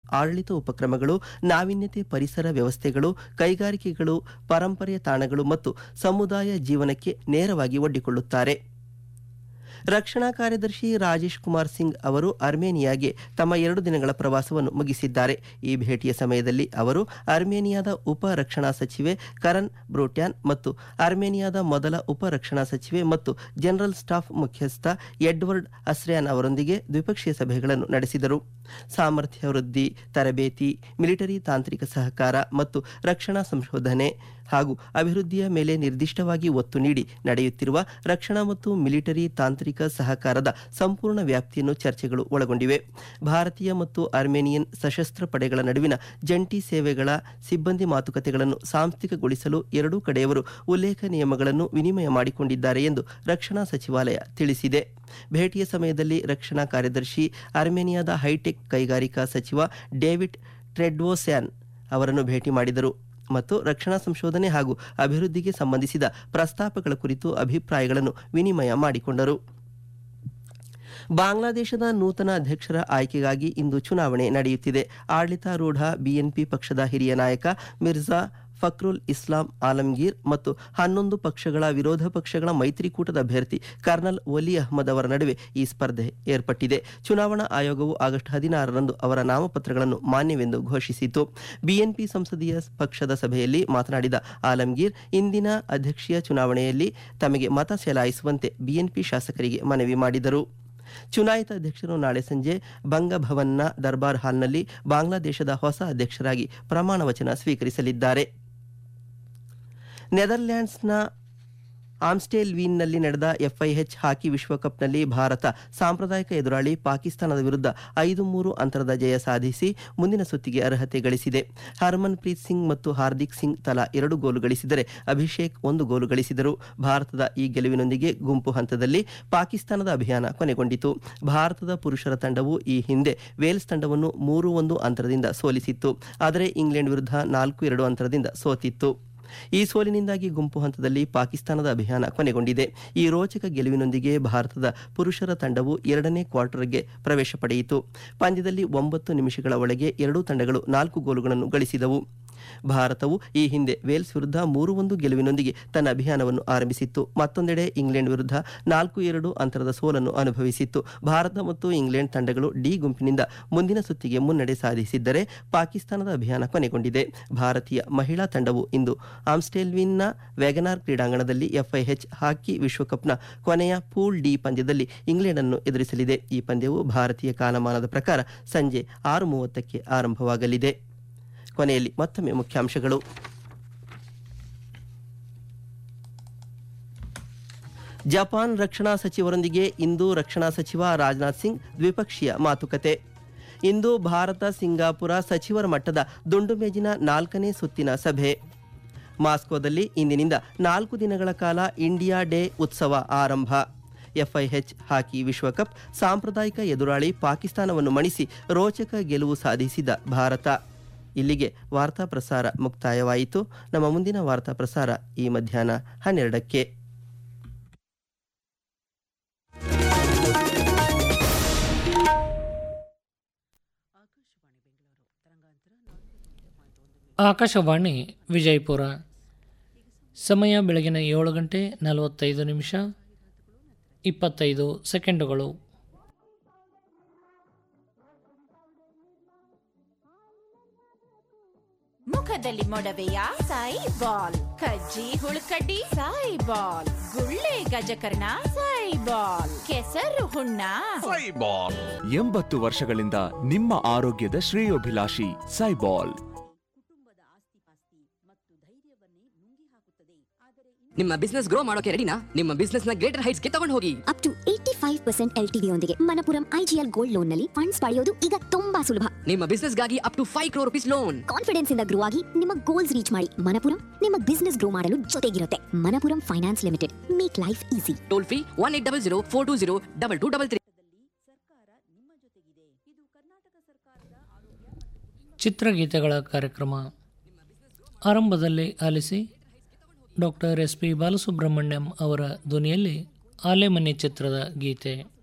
ಆಡಳಿತ ಉಪಕ್ರಮಗಳು ನಾವೀನ್ಯತೆ ಪರಿಸರ ವ್ಯವಸ್ಥೆಗಳು ಕೈಗಾರಿಕೆಗಳು ಪರಂಪರೆಯ ತಾಣಗಳು ಮತ್ತು ಸಮುದಾಯ ಜೀವನಕ್ಕೆ ನೇರವಾಗಿ ಒಡ್ಡಿಕೊಳ್ಳುತ್ತಾರೆ ರಕ್ಷಣಾ ಕಾರ್ಯದರ್ಶಿ ರಾಜೇಶ್ ಕುಮಾರ್ ಸಿಂಗ್ ಅವರು ಅರ್ಮೇನಿಯಾಗೆ ತಮ್ಮ ಎರಡು ದಿನಗಳ ಪ್ರವಾಸವನ್ನು ಮುಗಿಸಿದ್ದಾರೆ ಈ ಭೇಟಿಯ ಸಮಯದಲ್ಲಿ ಅವರು ಅರ್ಮೇನಿಯಾದ ಉಪ ರಕ್ಷಣಾ ಸಚಿವೆ ಕರನ್ ಬ್ರೋಟ್ಯಾನ್ ಮತ್ತು ಅರ್ಮೇನಿಯಾದ ಮೊದಲ ಉಪ ರಕ್ಷಣಾ ಸಚಿವೆ ಮತ್ತು ಜನರಲ್ ಸ್ಟಾಫ್ ಮುಖ್ಯಸ್ಥ ಎಡ್ವರ್ಡ್ ಅಸ್ರ್ಯಾನ್ ಅವರೊಂದಿಗೆ ದ್ವಿಪಕ್ಷೀಯ ಸಭೆಗಳನ್ನು ನಡೆಸಿದರು ಸಾಮರ್ಥ್ಯ ವೃದ್ಧಿ ತರಬೇತಿ ಮಿಲಿಟರಿ ತಾಂತ್ರಿಕ ಸಹಕಾರ ಮತ್ತು ರಕ್ಷಣಾ ಸಂಶೋಧನೆ ಹಾಗೂ ಅಭಿವೃದ್ಧಿಯ ಮೇಲೆ ನಿರ್ದಿಷ್ಟವಾಗಿ ಒತ್ತು ನೀಡಿ ನಡೆಯುತ್ತಿರುವ ರಕ್ಷಣಾ ಮತ್ತು ಮಿಲಿಟರಿ ತಾಂತ್ರಿಕ ಸಹಕಾರದ ಸಂಪೂರ್ಣ ವ್ಯಾಪ್ತಿಯನ್ನು ಚರ್ಚೆಗಳು ಒಳಗೊಂಡಿವೆ ಭಾರತೀಯ ಮತ್ತು ಅರ್ಮೇನಿಯನ್ ಸಶಸ್ತ್ರ ಪಡೆಗಳ ನಡುವಿನ ಜಂಟಿ ಸೇವೆಗಳ ಸಿಬ್ಬಂದಿ ಮಾತುಕತೆಗಳನ್ನು ಸಾಂಸ್ಥಿಕಗೊಳಿಸಲು ಎರಡೂ ಕಡೆಯವರು ಉಲ್ಲೇಖ ನಿಯಮಗಳನ್ನು ವಿನಿಮಯ ಮಾಡಿಕೊಂಡಿದ್ದಾರೆ ಎಂದು ರಕ್ಷಣಾ ಸಚಿವಾಲಯ ತಿಳಿಸಿದೆ ಭೇಟಿಯ ಸಮಯದಲ್ಲಿ ರಕ್ಷಣಾ ಕಾರ್ಯದರ್ಶಿ ಅರ್ಮೇನಿಯಾದ ಹೈಟೆಕ್ ಕೈಗಾರಿಕಾ ಸಚಿವ ಡೇವಿಡ್ ಟ್ರೆಡ್ವೋಸ್ಯಾನ್ ಅವರನ್ನು ಭೇಟಿ ಮಾಡಿದರು ಮತ್ತು ರಕ್ಷಣಾ ಸಂಶೋಧನೆ ಹಾಗೂ ಅಭಿವೃದ್ಧಿಗೆ ಸಂಬಂಧಿಸಿದ ಪ್ರಸ್ತಾಪಗಳ ಕುರಿತು ಅಭಿಪ್ರಾಯಗಳನ್ನು ವಿನಿಮಯ ಮಾಡಿಕೊಂಡರು ಬಾಂಗ್ಲಾದೇಶದ ನೂತನ ಅಧ್ಯಕ್ಷರ ಆಯ್ಕೆಗಾಗಿ ಇಂದು ಚುನಾವಣೆ ನಡೆಯುತ್ತಿದೆ ಆಡಳಿತಾರೂಢ ಬಿಎನ್ಪಿ ಪಕ್ಷದ ಹಿರಿಯ ನಾಯಕ ಮಿರ್ಜಾ ಫಕ್ರುಲ್ ಇಸ್ಲಾಂ ಆಲಂಗೀರ್ ಮತ್ತು ಹನ್ನೊಂದು ಪಕ್ಷಗಳ ವಿರೋಧ ಪಕ್ಷಗಳ ಮೈತ್ರಿಕೂಟದ ಅಭ್ಯರ್ಥಿ ಕರ್ನಲ್ ಒಲಿ ಅಹ್ಮದ್ ಅವರ ನಡುವೆ ಈ ಸ್ಪರ್ಧೆ ಏರ್ಪಟ್ಟಿದೆ ಚುನಾವಣಾ ಆಯೋಗವು ಆಗಸ್ಟ್ ಹದಿನಾರರಂದು ಅವರ ನಾಮಪತ್ರಗಳನ್ನು ಮಾನ್ಯವೆಂದು ಘೋಷಿಸಿತು ಬಿಎನ್ಪಿ ಸಂಸದೀಯ ಪಕ್ಷದ ಸಭೆಯಲ್ಲಿ ಮಾತನಾಡಿದ ಆಲಂಗೀರ್ ಇಂದಿನ ಅಧ್ಯಕ್ಷೀಯ ಚುನಾವಣೆಯಲ್ಲಿ ತಮಗೆ ಮತ ಚಲಾಯಿಸುವಂತೆ ಬಿಎನ್ಪಿ ಶಾಸಕರಿಗೆ ಮನವಿ ಮಾಡಿದರು ಚುನಾಯಿತ ಅಧ್ಯಕ್ಷರು ನಾಳೆ ಸಂಜೆ ಬಂಗಭವನ್ನ ದರ್ಬಾರ್ ಹಾಲ್ನಲ್ಲಿ ಬಾಂಗ್ಲಾದೇಶದ ಹೊಸ ಅಧ್ಯಕ್ಷರಾಗಿ ಪ್ರಮಾಣ ವಚನ ಸ್ವೀಕರಿಸಲಿದ್ದಾರೆ ನೆದರ್ಲ್ಯಾಂಡ್ಸ್ನ ಆಮ್ಸ್ಟೇಲ್ವೀನ್ನಲ್ಲಿ ನಡೆದ ಎಫ್ಐಎಚ್ ಹಾಕಿ ವಿಶ್ವಕಪ್ನಲ್ಲಿ ಭಾರತ ಸಾಂಪ್ರದಾಯಿಕ ಎದುರಾಳಿ ಪಾಕಿಸ್ತಾನದ ವಿರುದ್ಧ ಐದು ಮೂರು ಅಂತರದ ಜಯ ಸಾಧಿಸಿ ಮುಂದಿನ ಸುತ್ತಿಗೆ ಅರ್ಹತೆ ಗಳಿಸಿದೆ ಹರ್ಮನ್ ಪ್ರೀತ್ ಸಿಂಗ್ ಮತ್ತು ಹಾರ್ದಿಕ್ ಸಿಂಗ್ ತಲಾ ಎರಡು ಗೋಲು ಗಳಿಸಿದರೆ ಅಭಿಷೇಕ್ ಒಂದು ಗೋಲು ಗಳಿಸಿದರು ಭಾರತದ ಈ ಗೆಲುವಿನೊಂದಿಗೆ ಗುಂಪು ಹಂತದಲ್ಲಿ ಪಾಕಿಸ್ತಾನದ ಅಭಿಯಾನ ಕೊನೆಗೊಂಡಿತು ಭಾರತದ ಪುರುಷರ ತಂಡವು ಈ ಹಿಂದೆ ವೇಲ್ಸ್ ತಂಡವನ್ನು ಮೂರು ಒಂದು ಅಂತರದಿಂದ ಸೋಲಿಸಿತ್ತು ಆದರೆ ಇಂಗ್ಲೆಂಡ್ ವಿರುದ್ಧ ನಾಲ್ಕು ಎರಡು ಅಂತರದಿಂದ ಸೋತಿತ್ತು ಈ ಸೋಲಿನಿಂದಾಗಿ ಗುಂಪು ಹಂತದಲ್ಲಿ ಪಾಕಿಸ್ತಾನದ ಅಭಿಯಾನ ಕೊನೆಗೊಂಡಿದೆ ಈ ರೋಚಕ ಗೆಲುವಿನೊಂದಿಗೆ ಭಾರತದ ಪುರುಷರ ತಂಡವು ಎರಡನೇ ಕ್ವಾರ್ಟರ್ಗೆ ಪ್ರವೇಶ ಪಡೆಯಿತು ಪಂದ್ಯದಲ್ಲಿ ಒಂಬತ್ತು ನಿಮಿಷಗಳ ಒಳಗೆ ಎರಡೂ ತಂಡಗಳು ನಾಲ್ಕು ಗೋಲುಗಳನ್ನು ಗಳಿಸಿದವು ಭಾರತವು ಈ ಹಿಂದೆ ವೇಲ್ಸ್ ವಿರುದ್ಧ ಮೂರು ಒಂದು ಗೆಲುವಿನೊಂದಿಗೆ ತನ್ನ ಅಭಿಯಾನವನ್ನು ಆರಂಭಿಸಿತ್ತು ಮತ್ತೊಂದೆಡೆ ಇಂಗ್ಲೆಂಡ್ ವಿರುದ್ಧ ನಾಲ್ಕು ಎರಡು ಅಂತರದ ಸೋಲನ್ನು ಅನುಭವಿಸಿತ್ತು ಭಾರತ ಮತ್ತು ಇಂಗ್ಲೆಂಡ್ ತಂಡಗಳು ಡಿ ಗುಂಪಿನಿಂದ ಮುಂದಿನ ಸುತ್ತಿಗೆ ಮುನ್ನಡೆ ಸಾಧಿಸಿದ್ದರೆ ಪಾಕಿಸ್ತಾನದ ಅಭಿಯಾನ ಕೊನೆಗೊಂಡಿದೆ ಭಾರತೀಯ ಮಹಿಳಾ ತಂಡವು ಇಂದು ಆಮ್ಸ್ಟೇಲ್ವಿನ್ನ ವ್ಯಾಗನಾರ್ ಕ್ರೀಡಾಂಗಣದಲ್ಲಿ ಎಫ್ಐಎಚ್ ಹಾಕಿ ವಿಶ್ವಕಪ್ನ ಕೊನೆಯ ಪೂಲ್ ಡಿ ಪಂದ್ಯದಲ್ಲಿ ಇಂಗ್ಲೆಂಡ್ ಅನ್ನು ಎದುರಿಸಲಿದೆ ಈ ಪಂದ್ಯವು ಭಾರತೀಯ ಕಾಲಮಾನದ ಪ್ರಕಾರ ಸಂಜೆ ಆರು ಮೂವತ್ತಕ್ಕೆ ಆರಂಭವಾಗಲಿದೆ ಕೊನೆಯಲ್ಲಿ ಮತ್ತೊಮ್ಮೆ ಮುಖ್ಯಾಂಶಗಳು ಜಪಾನ್ ರಕ್ಷಣಾ ಸಚಿವರೊಂದಿಗೆ ಇಂದು ರಕ್ಷಣಾ ಸಚಿವ ರಾಜನಾಥ್ ಸಿಂಗ್ ದ್ವಿಪಕ್ಷೀಯ ಮಾತುಕತೆ ಇಂದು ಭಾರತ ಸಿಂಗಾಪುರ ಸಚಿವರ ಮಟ್ಟದ ದುಂಡು ಮೇಜಿನ ನಾಲ್ಕನೇ ಸುತ್ತಿನ ಸಭೆ ಮಾಸ್ಕೋದಲ್ಲಿ ಇಂದಿನಿಂದ ನಾಲ್ಕು ದಿನಗಳ ಕಾಲ ಇಂಡಿಯಾ ಡೇ ಉತ್ಸವ ಆರಂಭ ಎಫ್ಐಎಚ್ ಹಾಕಿ ವಿಶ್ವಕಪ್ ಸಾಂಪ್ರದಾಯಿಕ ಎದುರಾಳಿ ಪಾಕಿಸ್ತಾನವನ್ನು ಮಣಿಸಿ ರೋಚಕ ಗೆಲುವು ಸಾಧಿಸಿದ ಭಾರತ ಇಲ್ಲಿಗೆ ವಾರ್ತಾ ಪ್ರಸಾರ ಮುಕ್ತಾಯವಾಯಿತು ನಮ್ಮ ಮುಂದಿನ ವಾರ್ತಾ ಪ್ರಸಾರ ಈ ಮಧ್ಯಾಹ್ನ ಹನ್ನೆರಡಕ್ಕೆ ಆಕಾಶವಾಣಿ ವಿಜಯಪುರ ಸಮಯ ಬೆಳಗಿನ ಏಳು ಗಂಟೆ ನಲವತ್ತೈದು ನಿಮಿಷ ಇಪ್ಪತ್ತೈದು ಸೆಕೆಂಡುಗಳು ಮುಖದಲ್ಲಿ ಮೊಡವೆಯ ಸಾಯಿ ಬಾಲ್ ಕಜ್ಜಿ ಹುಳುಕಡ್ಡಿ ಸಾಯಿ ಬಾಲ್ ಗುಳ್ಳೆ ಗಜಕರ್ಣ ಸಾಯಿ ಬಾಲ್ ಕೆಸರು ಹುಣ್ಣ ಸೈಬಾಲ್ ಎಂಬತ್ತು ವರ್ಷಗಳಿಂದ ನಿಮ್ಮ ಆರೋಗ್ಯದ ಶ್ರೇಯೋಭಿಲಾಷಿ ಸೈಬಾಲ್ ನಿಮ್ಮ ಬಿಸ್ನೆಸ್ ಗ್ರೋ ಮಾಡೋಕೆ ರೆಡಿನಾ ನಿಮ್ಮ ಬಿಸ್ನೆಸ್ ನ ಗ್ರೇಟರ್ ಹೈಟ್ಸ್ ಗೆ ತಗೊಂಡು ಹೋಗಿ up to eighty five percent L T ಯೊಂದಿಗೆ ಮನಪುರಂ ಐಜಿಎಲ್ ಗೋಲ್ಡ್ ಲೋನ್ ನಲ್ಲಿ ಫಂಡ್ಸ್ ಪಡೆಯೋದು ಈಗ ತುಂಬಾ ಸುಲಭ ನಿಮ್ಮ ಬಿಸ್ನೆಸ್ ಗಾಗಿ up to five crore rupees loan confidence ಇಂದ ಗ್ರೋ ಆಗಿ ನಿಮ್ಮ ಗೋಲ್ಸ್ ರೀಚ್ ಮಾಡಿ ಮನಪುರಂ ನಿಮ್ಮ ಬಿಸ್ನೆಸ್ ಗ್ರೋ ಮಾಡಲು ಜೊತೆಗಿರುತ್ತೆ Manappuram finance limited make life easy toll free one eight double zero four two zero double two double three ಚಿತ್ರಗೀತೆಗಳ ಕಾರ್ಯಕ್ರಮ ಆರಂಭದಲ್ಲಿ ಆಲಿಸಿ ಡಾಕ್ಟರ್ ಎಸ್ ಪಿ ಬಾಲಸುಬ್ರಹ್ಮಣ್ಯಂ ಅವರ ಧ್ವನಿಯಲ್ಲಿ ಆಲೆಮನೆ ಚಿತ್ರದ ಗೀತೆ